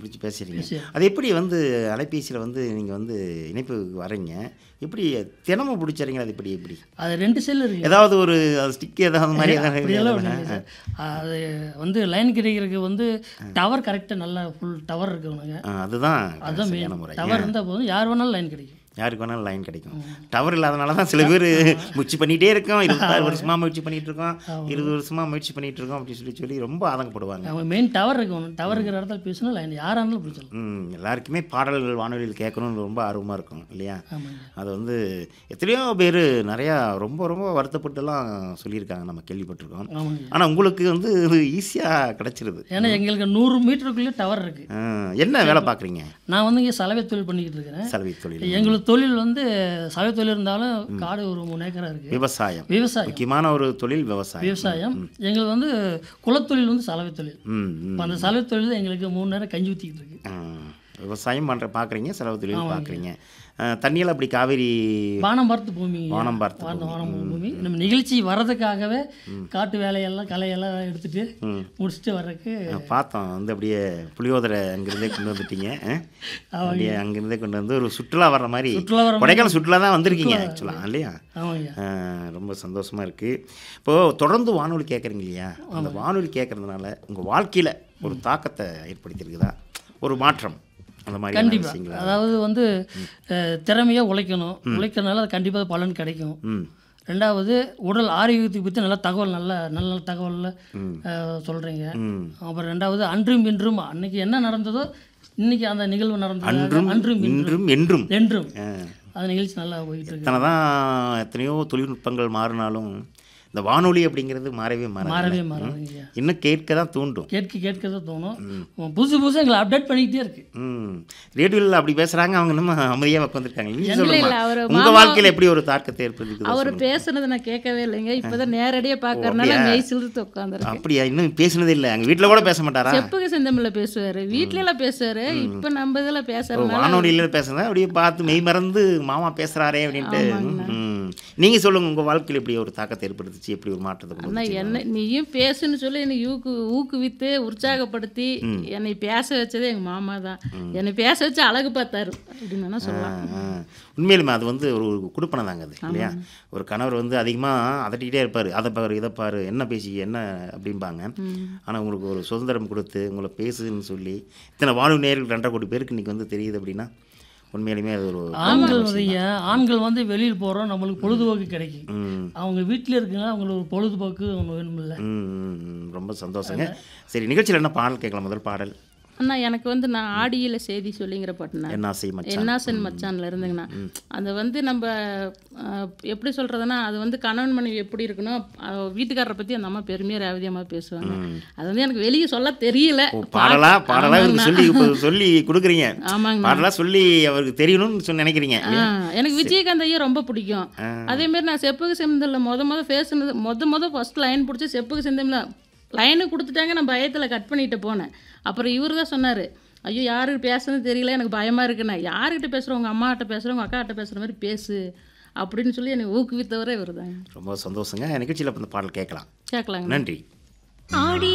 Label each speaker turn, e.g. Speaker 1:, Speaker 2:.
Speaker 1: பிடிச்சி பேசுகிறீங்க அது எப்படி வந்து அலைபேசியில் வந்து நீங்கள் வந்து இணைப்பு வரீங்க எப்படி தினமும் பிடிச்சறீங்க அது எப்படி எப்படி
Speaker 2: அது ரெண்டு செல் இருக்கு
Speaker 1: ஏதாவது ஒரு ஸ்டிக் ஏதாவது மாதிரி
Speaker 2: அப்படியெல்லாம் ஒண்ணும்
Speaker 1: ஏதாவது
Speaker 2: இல்லை சார் அது வந்து லைன் கிடைக்கிறதுக்கு வந்து டவர் கரெக்டாக நல்லா ஃபுல் டவர் இருக்கணுங்க
Speaker 1: ஆ, அதுதான்
Speaker 2: அதுதான்
Speaker 1: சரியான
Speaker 2: மெயின்
Speaker 1: முறை
Speaker 2: டவர் இருந்தால் போதும் யார் வேணாலும் லைன் கிடைக்கும்
Speaker 1: யாருக்கு வேணாலும் லைன் கிடைக்கும் டவர் இல்லாதனால தான் சில பேர் முயற்சி பண்ணிகிட்டே இருக்கோம் இருபத்தாறு வருஷமாக முயற்சி பண்ணிட்டு இருக்கோம் இருபது வருஷமாக முயற்சி பண்ணிட்டு இருக்கோம் அப்படின்னு சொல்லி சொல்லி ரொம்ப ஆதங்கப்படுவாங்க
Speaker 2: அவங்க மெயின் டவர் இருக்கணும் டவர் இருக்கிற இடத்துல பேசினா லைன் யாராக இருந்தாலும் பிடிச்சிடலாம்
Speaker 1: ம், எல்லாருக்குமே பாடல்கள் வானொலியில் கேட்கணும்னு ரொம்ப ஆர்வமாக இருக்கும் இல்லையா
Speaker 2: ஆமாங்க
Speaker 1: அது வந்து எத்தனையோ பேர் நிறையா ரொம்ப ரொம்ப வருத்தப்பட்டுலாம் சொல்லியிருக்காங்க நம்ம கேள்விப்பட்டிருக்கோம்
Speaker 2: ஆமாங்க
Speaker 1: ஆனால் உங்களுக்கு வந்து இது ஈஸியாக கிடச்சிருது
Speaker 2: ஏன்னா எங்களுக்கு நூறு மீட்டருக்குள்ளே டவர் இருக்குது
Speaker 1: ஆ, என்ன வேலை பார்க்குறீங்க
Speaker 2: நான் வந்து இங்கே சலவை தொழில் பண்ணிக்கிட்டு இருக்கிறேன்
Speaker 1: சலவை தொழில்
Speaker 2: எங்களுக்கு தொழில் வந்து சலவை தொழில் இருந்தாலும் காடு ஒரு மூணு ஏக்கரா இருக்குது
Speaker 1: விவசாயம்
Speaker 2: விவசாயம்
Speaker 1: முக்கியமான ஒரு தொழில் விவசாயம்
Speaker 2: விவசாயம் எங்களுக்கு வந்து குலத்தொழில் வந்து சலவை தொழில்
Speaker 1: ம் ம்
Speaker 2: இப்போ அந்த சலவை தொழில் எங்களுக்கு மூணு நேரம் கஞ்சி ஊற்றிக்கிட்டு இருக்கு
Speaker 1: ஆ, விவசாயம் பண்ணுற பார்க்குறீங்க செலவு தொழில் பார்க்குறீங்க தண்ணியில் அப்படி காவேரி
Speaker 2: வானம் பார்த்து பூமி
Speaker 1: வானம் பார்த்து
Speaker 2: வானம் வானம் பூமி நம்ம நிகழ்ச்சி வர்றதுக்காகவே காட்டு வேலையெல்லாம் கலையெல்லாம் எடுத்துட்டு முடிச்சுட்டு வர்றதுக்கு
Speaker 1: பார்த்தோம் வந்து அப்படியே புளியோதரை அங்கிருந்தே கொண்டு வந்துட்டீங்க ஆ? அப்படியே அங்கிருந்தே கொண்டு வந்து ஒரு சுற்றுலா வர்ற மாதிரி
Speaker 2: சுற்றுலா வர
Speaker 1: கொடைக்கானல் சுற்றுலா தான் வந்திருக்கீங்க ஆக்சுவலாக இல்லையா
Speaker 2: ஆமாங்க
Speaker 1: ஆ, ரொம்ப சந்தோஷமாக இருக்குது இப்போது தொடர்ந்து வானொலி கேட்குறீங்க இல்லையா அந்த வானொலி கேட்குறதுனால உங்கள் வாழ்க்கையில் ஒரு தாக்கத்தை ஏற்படுத்தியிருக்குதா ஒரு மாற்றம் அந்த மாதிரி
Speaker 2: கண்டிப்பா
Speaker 1: விஷயங்களா
Speaker 2: அதாவது வந்து அஹ், திறமையா உழைக்கணும் உழைக்கிறதுனால அது கண்டிப்பாக பலன் கிடைக்கும்
Speaker 1: ம்
Speaker 2: ரெண்டாவது உடல் ஆரோக்கியத்துக்கு பற்றி நல்ல தகவல் நல்ல நல்ல நல்ல தகவலில் சொல்கிறீங்க
Speaker 1: ம்
Speaker 2: அப்புறம் ரெண்டாவது அன்றும் இன்றும் அன்னைக்கு என்ன நடந்ததோ இன்னைக்கு அந்த நிகழ்வு நடந்தது
Speaker 1: அன்றும்
Speaker 2: அன்றும் இன்றும்
Speaker 1: இன்றும் என்றும்
Speaker 2: என்றும்
Speaker 1: ஆ.
Speaker 2: அந்த நிகழ்ச்சி நல்லா போயிட்டு இருக்கு
Speaker 1: எத்தனை தான் எத்தனையோ தொழில்நுட்பங்கள் மாறினாலும் இந்த வானொலி அப்படிங்கிறது மாறவே மாறாது
Speaker 2: மாறவே மாறாதுங்க
Speaker 1: இன்னும் கேட்க தான் தூண்டும்
Speaker 2: கேட்க கேட்க தான் தோணும் புதுசு புதுசாக எங்களை அப்டேட் பண்ணிக்கிட்டே இருக்கு
Speaker 1: ம் ரேடியோவில் அப்படி பேசுகிறாங்க அவங்க இன்னும் அமைதியாக உட்காந்துருக்காங்க நீங்க
Speaker 3: இல்ல,
Speaker 1: சொல்லுமா
Speaker 3: இல்ல, அவரு
Speaker 1: உங்க வாழ்க்கையில் எப்படி ஒரு தாக்கத்தை ஏற்படுத்திக்குது
Speaker 3: அவர் பேசுனதை நான் கேட்கவே இல்லைங்க இப்பதான் நேரடியா பாக்கறதுனால மெய் சிலிர்த்து உட்காந்துருக்கேன்
Speaker 1: அப்படியா இன்னும் பேசுனதே இல்லை அங்கே வீட்டில் கூட பேச மாட்டாரா
Speaker 3: செப்புக செந்தமிழ்ல பேசுவாரு வீட்ல எல்லாம் பேசுவாரு இப்ப நம்ம இதுல பேசுறதுனால
Speaker 1: வானொலியில் பேசுனதை அப்படியே பார்த்து மெய் மறந்து மாமா பேசுகிறாரே அப்படின்ட்டு ம் நீங்கள் சொல்லுங்கள் உங்கள் வாழ்க்கையில் எப்படி ஒரு தாக்கத்தை ஏற்படுத்துச்சு எப்படி ஒரு மாற்றத்தை கொண்டு
Speaker 3: அண்ணா
Speaker 1: வந்துச்சு?
Speaker 3: என்ன நீயும் பேசுன்னு சொல்லி என்னை ஊக்கு ஊக்குவித்து உற்சாகப்படுத்தி என்னை பேச வச்சதே எங்க மாமா தான் என்னை பேச வச்சு அழகு பார்த்தாரு அப்படின்னு வேணா சொல்லலாம்
Speaker 1: ஆ, உண்மையிலுமே அது வந்து ஒரு குடுப்பனை தாங்க அது இல்லையா ஒரு கணவர் வந்து அதிகமாக அதட்டிக்கிட்டே இருப்பார் அதை பாரு இதை பாரு என்ன பேசி என்ன அப்படிம்பாங்க ஆனால் உங்களுக்கு ஒரு சுதந்திரம் கொடுத்து உங்களை பேசுன்னு சொல்லி இத்தனை வானொலி நேர்கள் ரெண்டரை கோடி பேருக்கு இன்றைக்கி வந்து தெரியுது அப்படின்னா உண்மையிலுமே அது ஒரு
Speaker 2: ஆண்கள் உடைய ஆண்கள் வந்து வெளியில் போகிறோம் நம்மளுக்கு பொழுதுபோக்கு கிடைக்கும்
Speaker 1: ம்
Speaker 2: அவங்க வீட்டில் இருக்குங்க அவங்களுக்கு ஒரு பொழுதுபோக்கு ஒன்று வேணுமில்ல
Speaker 1: ம், ம், ம். ரொம்ப சந்தோஷங்க சரி நிகழ்ச்சியில் என்ன பாடல் கேட்கலாம் முதல் பாடல்
Speaker 3: அண்ணா எனக்கு வந்து நான் ஆடியில செய்தி சொல்லிங்கிற பாட்டுனா
Speaker 1: என்ன ஆசை மச்சான்
Speaker 3: என்னாசன் மச்சான்ல இருந்துங்கண்ணா அது வந்து நம்ம அஹ், எப்படி சொல்றதுன்னா அது வந்து கணவன் மனைவி எப்படி இருக்கணும் அஹ், வீட்டுக்காரரை பத்தி அந்த அம்மா பெருமையா ரேவதியமா பேசுவாங்க அது வந்து எனக்கு வெளியே சொல்ல தெரியல
Speaker 1: ஓ பாடலா பாடலா இவருக்கு சொல்லி இப்போ சொல்லி கொடுக்குறீங்க
Speaker 3: ஆமாங்கண்ணா
Speaker 1: பாடலா சொல்லி அவருக்கு தெரியணும்னு சொல்லி நினைக்கிறீங்க
Speaker 3: ஆ, எனக்கு விஜயகாந்த் ஐயா ரொம்ப பிடிக்கும் அதே மாதிரி நான் செப்புக செந்தல்ல முத முத பேசுனது முத முத ஃபர்ஸ்ட் லைன் பிடிச்சி செப்புக செந்தமில்ல லைனு கொடுத்துட்டாங்க நான் பயத்தில் கட் பண்ணிட்டு போனேன் அப்புறம் இவர் தான் சொன்னார் ஐயோ யாருக்கு பேசுறது தெரியல எனக்கு பயமாக இருக்குண்ணே யார்கிட்ட பேசுகிறோம் உங்கள் அம்மாகிட்ட பேசுகிறோம் உங்கள் அக்காகிட்ட பேசுகிற மாதிரி பேசு அப்படின்னு சொல்லி என்னை ஊக்குவித்தவரே இவர் தாங்க
Speaker 1: ரொம்ப சந்தோஷங்க நிகழ்ச்சியில் இப்போ இந்த பாடல் கேட்கலாம்
Speaker 3: கேட்கலாங்க
Speaker 1: நன்றி
Speaker 4: ஆடி